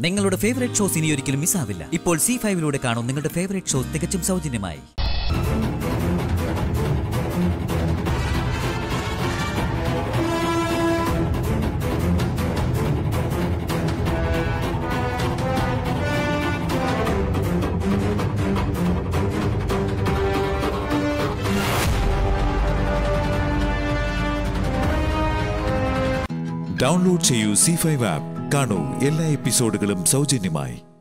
നിങ്ങളുടെ favourite shows ഇനി ഒരിക്കലും മിസ്സാവില്ല ഇപ്പോൾ സി ഫൈവിലൂടെ കാണും നിങ്ങളുടെ ഫേവറേറ്റ് ഷോ തികച്ചും സൗജന്യമായി ഡൗൺലോഡ് ചെയ്യൂ സി ഫൈവ് ആപ്പ് കാണൂ എല്ലാ എപ്പിസോഡുകളും സൗജന്യമായി